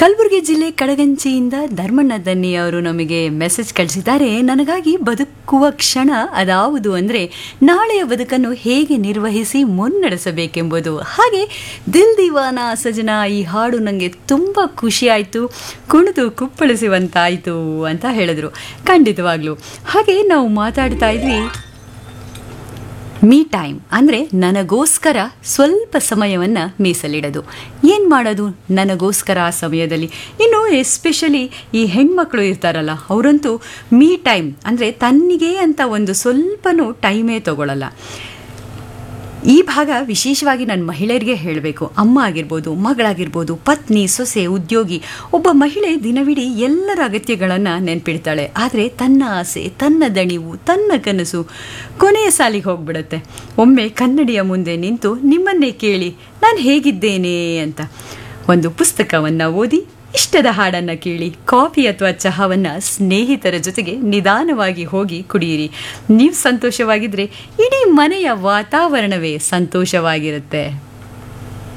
ಕಲಬುರಗಿ ಜಿಲ್ಲೆ ಕಡಗಂಚಿಯಿಂದ ಧರ್ಮಣ್ಣ ದನ್ನಿ ಅವರು ನಮಗೆ ಮೆಸೇಜ್ ಕಳಿಸಿದ್ದಾರೆ ನನಗಾಗಿ ಬದುಕುವ ಕ್ಷಣ ಅದಾವುದು ಅಂದರೆ ನಾಳೆಯ ಬದುಕನ್ನು ಹೇಗೆ ನಿರ್ವಹಿಸಿ ಮುನ್ನಡೆಸಬೇಕೆಂಬುದು ಹಾಗೆ ದಿಲ್ ದಿವಾನ ಸಜನ ಈ ಹಾಡು ನನಗೆ ತುಂಬ ಖುಷಿಯಾಯಿತು ಕುಣಿದು ಕುಪ್ಪಳಿಸುವಂತಾಯಿತು ಅಂತ ಹೇಳಿದ್ರು ಖಂಡಿತವಾಗ್ಲೂ ಹಾಗೆ ನಾವು ಮಾತಾಡ್ತಾ ಇದ್ವಿ ಮೀ ಟೈಮ್ ಅಂದರೆ ನನಗೋಸ್ಕರ ಸ್ವಲ್ಪ ಸಮಯವನ್ನು ಮೀಸಲಿಡೋದು ಏನು ಮಾಡೋದು ನನಗೋಸ್ಕರ ಆ ಸಮಯದಲ್ಲಿ ಇನ್ನು ಎಸ್ಪೆಷಲಿ ಈ ಹೆಣ್ಮಕ್ಳು ಇರ್ತಾರಲ್ಲ ಅವರಂತೂ ಮೀ ಟೈಮ್ ಅಂದರೆ ತನ್ನಿಗೆ ಅಂತ ಒಂದು ಸ್ವಲ್ಪನೂ ಟೈಮೇ ತಗೊಳ್ಳಲ್ಲ ಈ ಭಾಗ ವಿಶೇಷವಾಗಿ ನನ್ನ ಮಹಿಳೆಯರಿಗೆ ಹೇಳಬೇಕು ಅಮ್ಮ ಆಗಿರ್ಬೋದು ಮಗಳಾಗಿರ್ಬೋದು ಪತ್ನಿ ಸೊಸೆ ಉದ್ಯೋಗಿ ಒಬ್ಬ ಮಹಿಳೆ ದಿನವಿಡೀ ಎಲ್ಲರ ಅಗತ್ಯಗಳನ್ನು ನೆನ್ಪಿಡ್ತಾಳೆ ಆದರೆ ತನ್ನ ಆಸೆ ತನ್ನ ದಣಿವು ತನ್ನ ಕನಸು ಕೊನೆಯ ಸಾಲಿಗೆ ಹೋಗ್ಬಿಡುತ್ತೆ ಒಮ್ಮೆ ಕನ್ನಡಿಯ ಮುಂದೆ ನಿಂತು ನಿಮ್ಮನ್ನೇ ಕೇಳಿ ನಾನು ಹೇಗಿದ್ದೇನೆ ಅಂತ ಒಂದು ಪುಸ್ತಕವನ್ನು ಓದಿ ಇಷ್ಟದ ಹಾಡನ್ನು ಕೇಳಿ ಕಾಫಿ ಅಥವಾ ಚಹಾವನ್ನು ಸ್ನೇಹಿತರ ಜೊತೆಗೆ ನಿಧಾನವಾಗಿ ಹೋಗಿ ಕುಡಿಯಿರಿ ನೀವು ಸಂತೋಷವಾಗಿದ್ದರೆ ಇಡೀ ಮನೆಯ ವಾತಾವರಣವೇ ಸಂತೋಷವಾಗಿರುತ್ತೆ